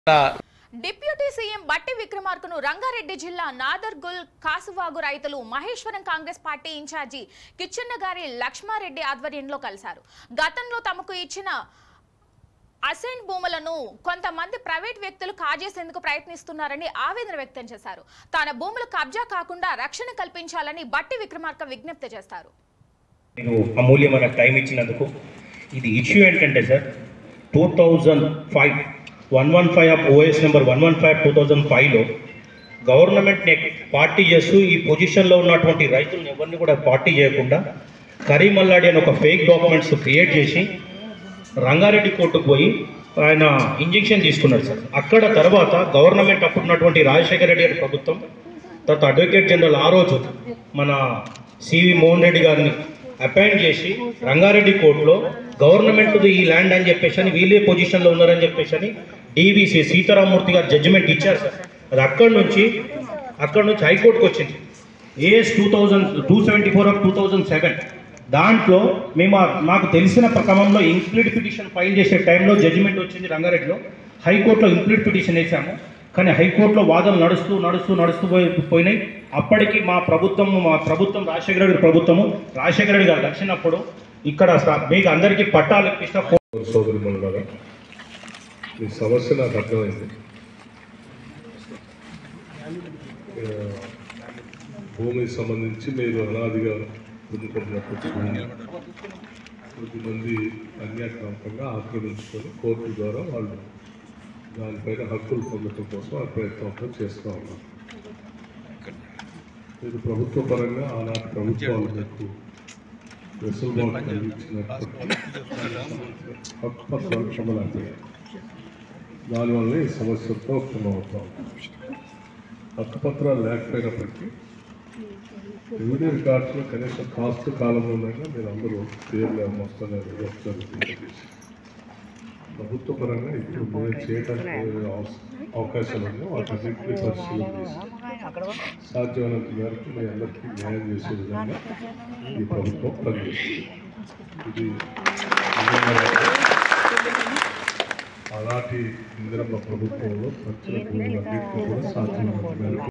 deputy CM బట్టి విక్రమార్కను రంగారెడ్డి జిల్లా నాదర్గుల్ కాసువాగు రైతులు మహేశ్వరం కాంగ్రెస్ పార్టీ ఇన్ఛార్జి కిచ్చన్న గారి లక్ష్మారెడ్డి ఆధ్వర్యంలో కలిశారు గతంలో తమకు ఇచ్చిన అసైన్ భూములను కొంతమంది ప్రైవేట్ వ్యక్తులు కాజేసేందుకు ప్రయత్నిస్తున్నారని ఆవేదన వ్యక్తం చేశారు తన భూములు కబ్జా కాకుండా రక్షణ కల్పించాలని బట్టి విక్రమార్క విజ్ఞప్తి చేస్తారు మీరు అమూల్యమైన టైం ఇచ్చినందుకు ఇది ఇష్యూ ఏంటంటే sir two thousand five one one five of OS number one one five two thousand ఫైవ్లో గవర్నమెంట్ని పార్టీ చేస్తూ ఈ పొజిషన్లో ఉన్నటువంటి రైతులను ఎవరిని కూడా పార్టీ చేయకుండా కరీం అల్లాడి అని ఒక ఫేక్ డాక్యుమెంట్స్ క్రియేట్ చేసి రంగారెడ్డి కోర్టుకు పోయి ఆయన ఇంజెక్షన్ తీసుకున్నాడు సార్ అక్కడ తర్వాత గవర్నమెంట్ అప్పుడు ఉన్నటువంటి రాజశేఖర రెడ్డి గారి ప్రభుత్వం తర్వాత అడ్వకేట్ జనరల్ ఆ రోజు మన సివి మోహన్ రెడ్డి గారిని అపాయింట్ చేసి రంగారెడ్డి కోర్టులో గవర్నమెంట్ ఈ ల్యాండ్ అని చెప్పేసి అని వీళ్ళే పొజిషన్లో ఉన్నారని చెప్పేసి అని డీవీసీ సీతారామూర్తి గారు జడ్జిమెంట్ ఇచ్చారు సార్ అది అక్కడి నుంచి అక్కడి నుంచి హైకోర్టుకు వచ్చింది AS two thousand two seventy four of two thousand seven దాంట్లో మేము ఆ- మాకు తెలిసిన క్రమంలో ఇంప్లీడ్ పిటిషన్ ఫైల్ చేసే టైంలో జడ్జిమెంట్ వచ్చింది రంగారెడ్డిలో హైకోర్టులో ఇంప్లీడ్ పిటిషన్ వేసాము కానీ హైకోర్టులో వాదనలు నడుస్తూ నడుస్తూ నడుస్తూ పోయి పోయినాయి అప్పటికి మా ప్రభుత్వం మా ప్రభుత్వం రాజశేఖర రెడ్డి ప్రభుత్వము రాజశేఖర రెడ్డి గారు వచ్చినప్పుడు ఇక్కడ స- మీకు అందరికీ పట్టాలు ఇప్పించిన సోదరి మనులారా మీ సమస్య నాకు అర్థమైంది ఆ, భూమికి సంబంధించి మీరు అనాదిగా పొందుకున్నటువంటి భూమి కొద్దిమంది అన్యాక్రాంతంగా ఆక్రమించుకొని కోర్టు ద్వారా వాళ్ళు దానిపైన హక్కులు పొందడం కోసం ఆ ప్రయత్నం చేస్తూ ఉన్నారు ఇది ప్రభుత్వ పరంగా ఆనాటి ప్రభుత్వాలు మీకు వెసులుబాటు కలిగించినప్పటికీ హక్కు పత్రాలు క్షమలాంటివి దానివల్ల ఈ సమస్యతో ఉత్పన్నమవుతాం హక్కు పత్రాలు లేకపోయినప్పటికీ రెవెన్యూ రికార్డ్స్లో కనీసం కాస్ట్ కాలంలోనైనా మీరు అందరూ పేర్లు మొత్తం జరుగుతుంది ప్రభుత్వ పరంగా ఇప్పుడు మేము చేయడానికి అవస- అవకాశాలు ఉన్నాయి వాటన్నింటినీ పరిశీలన చేసి సాధ్యమైనంత మేరకు మీ అందరికీ న్యాయం చేసే విధంగా ఈ ప్రభుత్వం పనిచేస్తుంది ఇది నిజంగా ఆనాటి ఇందిరమ్మ ప్రభుత్వంలో ప్రతి భూములన్నింటినీ కూడా సాధ్యమైనంత మేరకు